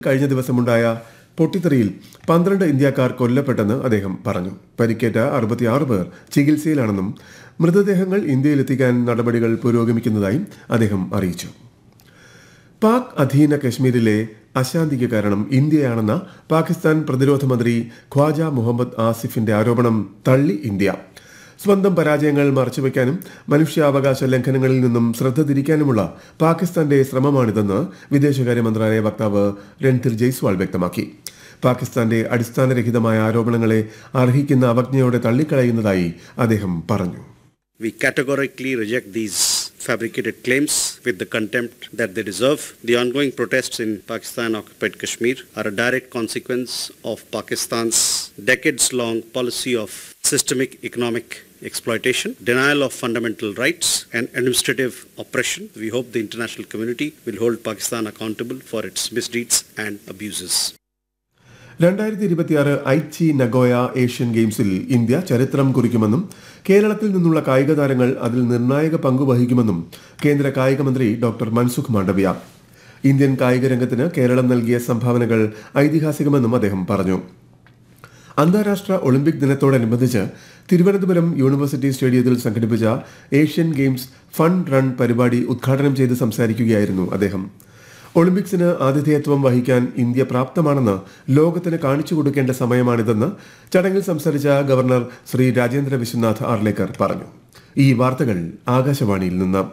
കഴിഞ്ഞ ദിവസമുണ്ടായ പൊട്ടിത്തെറിയിൽ പന്ത്രണ്ട് ഇന്ത്യക്കാർ കൊല്ലപ്പെട്ടെന്ന് അദ്ദേഹം പറഞ്ഞു പരിക്കേറ്റ അറുപത്തിയാറ് പേർ ചികിത്സയിലാണെന്നും മൃതദേഹങ്ങൾ ഇന്ത്യയിലെത്തിക്കാൻ നടപടികൾ പുരോഗമിക്കുന്നതായും അദ്ദേഹം അറിയിച്ചു പാക് അധീന കശ്മീരിലെ അശാന്തിക്ക് കാരണം ഇന്ത്യയാണെന്ന പാകിസ്ഥാൻ പ്രതിരോധ മന്ത്രി ഖ്വാജ മുഹമ്മദ് ആസിഫിന്റെ ആരോപണം തള്ളി ഇന്ത്യ സ്വന്തം പരാജയങ്ങൾ മറച്ചുവെക്കാനും മനുഷ്യാവകാശ ലംഘനങ്ങളിൽ നിന്നും ശ്രദ്ധ തിരിക്കാനുമുള്ള പാകിസ്ഥാന്റെ ശ്രമമാണിതെന്ന് വിദേശകാര്യ മന്ത്രാലയ വക്താവ് രൺധീർ ജയ്സ്വാൾ വ്യക്തമാക്കി പാകിസ്ഥാന്റെ അടിസ്ഥാനരഹിതമായ ആരോപണങ്ങളെ അർഹിക്കുന്ന അവജ്ഞയോടെ തള്ളിക്കളയുന്നതായി അദ്ദേഹം പറഞ്ഞു We categorically reject these fabricated claims with the contempt that they deserve. The ongoing protests in Pakistan occupied Kashmir are a direct consequence of Pakistan's decades long policy of systemic economic exploitation, denial of fundamental rights, and administrative oppression. We hope the international community will hold Pakistan accountable for its misdeeds and abuses. രണ്ടായിരത്തി ഇരുപത്തിയാറ് Aichi Nagoya Asian ഗെയിംസിൽ India ചരിത്രം കുറിക്കുമെന്നും കേരളത്തിൽ നിന്നുള്ള കായിക താരങ്ങൾ അതിൽ നിർണായക പങ്ക് വഹിക്കുമെന്നും കേന്ദ്ര കായിക മന്ത്രി ഡോക്ടർ മൻസുഖ് മാണ്ഡവ്യ ഇന്ത്യൻ കായിക രംഗത്തിന് കേരളം നൽകിയ സംഭാവനകൾ ഐതിഹാസികമെന്നും അദ്ദേഹം പറഞ്ഞു അന്താരാഷ്ട്ര ഒളിമ്പിക് ദിനത്തോടനുബന്ധിച്ച് തിരുവനന്തപുരം യൂണിവേഴ്സിറ്റി സ്റ്റേഡിയത്തിൽ സംഘടിപ്പിച്ച ഏഷ്യൻ ഗെയിംസ് ഫൺ റൺ പരിപാടി ഉദ്ഘാടനം ചെയ്ത് സംസാരിക്കുകയായിരുന്നു അദ്ദേഹം ഒളിമ്പിക്സിന് ആതിഥേയത്വം വഹിക്കാൻ ഇന്ത്യ പ്രാപ്തമാണെന്ന് ലോകത്തിന് കാണിച്ചു കൊടുക്കേണ്ട സമയമാണിതെന്ന് ചടങ്ങിൽ സംസാരിച്ച ഗവർണർ ശ്രീ രാജേന്ദ്ര വിശ്വനാഥ് ആർലേക്കർ പറഞ്ഞു ഈ വാർത്തകൾ ആകാശവാണിയിൽ നിന്ന്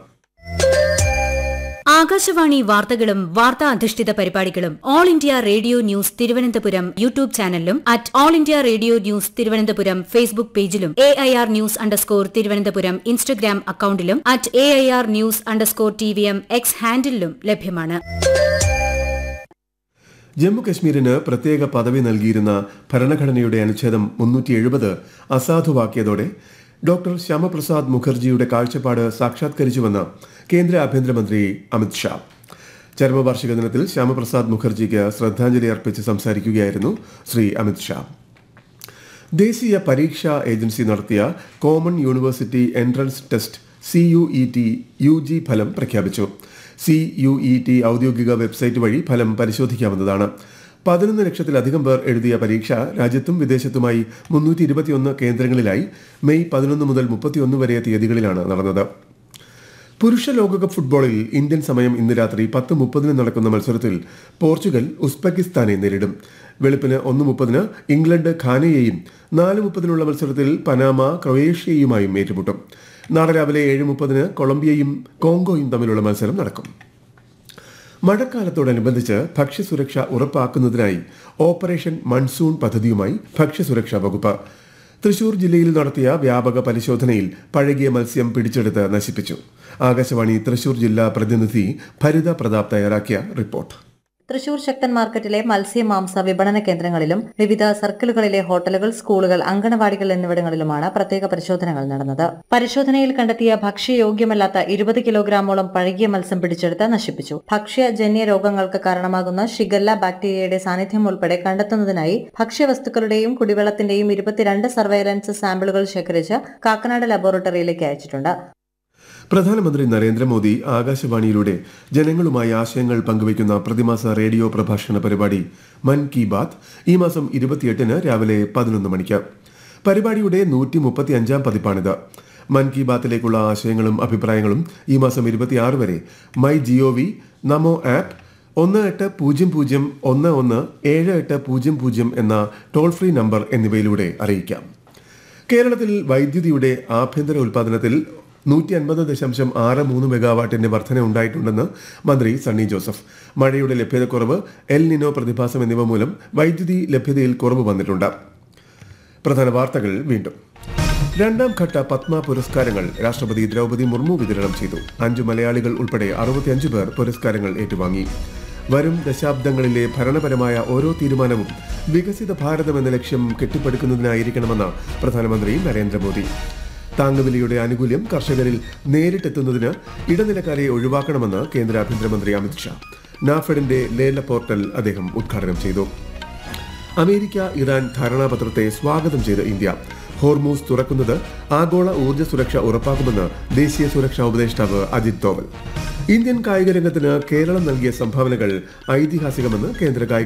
ആകാശവാണി വാർത്തകളും വാർത്താ അധിഷ്ഠിത പരിപാടികളും all India radio news Thiruvananthapuram YouTube ചാനലിലും at all India radio news Thiruvananthapuram Facebook പേജിലും A I R news underscore Thiruvananthapuram Instagram അക്കൌണ്ടിലും at A I R news underscore T V M X ഹാൻഡിലും ലഭ്യമാണ് ജമ്മു കശ്മീരിന് പ്രത്യേക പദവി നൽകിയിരുന്ന ഭരണഘടനയുടെ അനുച്ഛേദം മുന്നൂറ്റി എഴുപത് അസാധുവാക്കിയതോടെ ഡോക്ടർ ശ്യാമപ്രസാദ് മുഖർജിയുടെ കാഴ്ചപ്പാട് സാക്ഷാത്കരിച്ചുവെന്ന് കേന്ദ്ര ആഭ്യന്തരമന്ത്രി അമിത് ഷാ ചരമവാർഷിക ദിനത്തിൽ ശ്യാമപ്രസാദ് മുഖർജിക്ക് ശ്രദ്ധാഞ്ജലി അർപ്പിച്ച് സംസാരിക്കുകയായിരുന്നു ശ്രീ അമിത് ഷാ ദേശീയ പരീക്ഷാ ഏജൻസി നടത്തിയ common university entrance test C U E T U G ഫലം പ്രഖ്യാപിച്ചു സി യു ഇ ടി ഔദ്യോഗിക വെബ്സൈറ്റ് വഴി ഫലം പരിശോധിക്കാവുന്നതാണ് പതിനൊന്ന് ലക്ഷത്തിലധികം പേർ എഴുതിയ പരീക്ഷ രാജ്യത്തും വിദേശത്തുമായി മുന്നൂറ്റി ഇരുപത്തിയൊന്ന് കേന്ദ്രങ്ങളിലായി മെയ് പതിനൊന്ന് മുതൽ മുപ്പത്തിയൊന്ന് വരെ തീയതികളിലാണ് നടന്നത് പുരുഷ ലോകകപ്പ് ഫുട്ബോളിൽ ഇന്ത്യൻ സമയം ഇന്ന് രാത്രി പത്ത് മുപ്പതിന് നടക്കുന്ന മത്സരത്തിൽ പോർച്ചുഗൽ ഉസ്ബെക്കിസ്ഥാനെ നേരിടും വെളുപ്പിന് ഒന്ന് മുപ്പതിന് ഇംഗ്ലണ്ട് ഖാനയെയും നാല് മുപ്പതിനുള്ള മത്സരത്തിൽ പനാമ ക്രൊയേഷ്യയുമായും ഏറ്റുമുട്ടും നാളെ രാവിലെ ഏഴ് മുപ്പതിന് കൊളംബിയയും കോങ്കോയും തമ്മിലുള്ള മത്സരം നടക്കും മഴക്കാലത്തോടനുബന്ധിച്ച് ഭക്ഷ്യസുരക്ഷ ഉറപ്പാക്കുന്നതിനായി ഓപ്പറേഷൻ മൺസൂൺ പദ്ധതിയുമായി ഭക്ഷ്യസുരക്ഷാ വകുപ്പ് തൃശൂർ ജില്ലയിൽ നടത്തിയ വ്യാപക പരിശോധനയിൽ പഴകിയ മത്സ്യം പിടിച്ചെടുത്ത് നശിപ്പിച്ചു ആകാശവാണി തൃശൂർ ജില്ലാ പ്രതിനിധി ഭരിത പ്രതാപ് തയ്യാറാക്കിയ റിപ്പോർട്ട് തൃശൂർ ശക്തൻ മാർക്കറ്റിലെ മത്സ്യ മാംസ വിപണന കേന്ദ്രങ്ങളിലും വിവിധ സർക്കിളുകളിലെ ഹോട്ടലുകൾ സ്കൂളുകൾ അങ്കണവാടികൾ എന്നിവിടങ്ങളിലുമാണ് പ്രത്യേക പരിശോധനകൾ നടന്നത് പരിശോധനയിൽ കണ്ടെത്തിയ ഭക്ഷ്യയോഗ്യമല്ലാത്ത ഇരുപത് കിലോഗ്രാമോളം പഴകിയ മത്സ്യം പിടിച്ചെടുത്ത് നശിപ്പിച്ചു ഭക്ഷ്യജന്യ രോഗങ്ങൾക്ക് കാരണമാകുന്ന ഷിഗല്ല ബാക്ടീരിയയുടെ സാന്നിധ്യം ഉൾപ്പെടെ കണ്ടെത്തുന്നതിനായി ഭക്ഷ്യവസ്തുക്കളുടെയും കുടിവെള്ളത്തിന്റെയും ഇരുപത്തിരണ്ട് സർവൈലൻസ് സാമ്പിളുകൾ ശേഖരിച്ച് കാക്കനാട് ലബോറട്ടറിയിലേക്ക് അയച്ചിട്ടുണ്ട് പ്രധാനമന്ത്രി നരേന്ദ്രമോദി ആകാശവാണിയിലൂടെ ജനങ്ങളുമായി ആശയങ്ങൾ പങ്കുവയ്ക്കുന്ന പ്രതിമാസ റേഡിയോ പ്രഭാഷണ പരിപാടി മൻ കി ബാത് ഈ മാസം ഇരുപത്തിയെട്ടിന് രാവിലെ പതിനൊന്ന് മണിക്ക് പരിപാടിയുടെ നൂറ്റി മുപ്പത്തി അഞ്ചാം പതിപ്പാണിത് മൻ കി ബാത്തിലേക്കുള്ള ആശയങ്ങളും അഭിപ്രായങ്ങളും ഈ മാസം ഇരുപത്തിയാറ് വരെ my G O V Namo app എട്ട് പൂജ്യം പൂജ്യം ഒന്ന് ഒന്ന് ഏഴ് എട്ട് പൂജ്യം പൂജ്യം എന്ന ടോൾ ഫ്രീ നമ്പർ എന്നിവയിലൂടെ അറിയിക്കാം കേരളത്തിൽ വൈദ്യുതിയുടെ ആഭ്യന്തര ഉൽപാദനത്തിൽ നൂറ്റി അൻപത് ദശാംശം ആറ് മൂന്ന് മെഗാവാട്ടിന്റെ വർധന ഉണ്ടായിട്ടുണ്ടെന്ന് മന്ത്രി സണ്ണി ജോസഫ് മഴയുടെ ലഭ്യതക്കുറവ് എൽ നിനോ പ്രതിഭാസം എന്നിവ മൂലം വൈദ്യുതി ലഭ്യതയിൽ കുറവ് വന്നിട്ടുണ്ട് പ്രധാന വാർത്തകൾ വീണ്ടും രണ്ടാം ഘട്ട പത്മ പുരസ്കാരങ്ങൾ രാഷ്ട്രപതി ദ്രൗപദി മുർമു വിതരണം ചെയ്തു അഞ്ചു മലയാളികൾ ഉൾപ്പെടെ അറുപത്തിയഞ്ച് പേർ പുരസ്കാരങ്ങൾ ഏറ്റുവാങ്ങി വരും ദശാബ്ദങ്ങളിലെ ഭരണപരമായ ഓരോ തീരുമാനവും വികസിത ഭാരതം എന്ന ലക്ഷ്യം കെട്ടിപ്പടുക്കുന്നതിനായിരിക്കണമെന്ന് പ്രധാനമന്ത്രി നരേന്ദ്രമോദി താങ്ങുവിലയുടെ ആനുകൂല്യം കർഷകരിൽ നേരിട്ടെത്തുന്നതിന് ഇടനിലക്കാരെ ഒഴിവാക്കണമെന്ന് കേന്ദ്ര ആഭ്യന്തരമന്ത്രി അമിത്ഷാ നാഫെഡിന്റെ ലേല പോർട്ടൽ അദ്ദേഹം ഉദ്ഘാടനം ചെയ്തു അമേരിക്ക ഇറാൻ ധാരണാപത്രത്തെ സ്വാഗതം ചെയ്ത് ഇന്ത്യ ഹോർമൂസ് തുറക്കുന്നത് ആഗോള ഊർജ്ജ സുരക്ഷ ഉറപ്പാക്കുമെന്ന് ദേശീയ സുരക്ഷാ ഉപദേഷ്ടാവ് അജിത് ഡോവൽ ഇന്ത്യൻ കായിക രംഗത്തിന് കേരളം നൽകിയ സംഭാവനകൾ ഐതിഹാസികമെന്ന് കേന്ദ്ര കായിക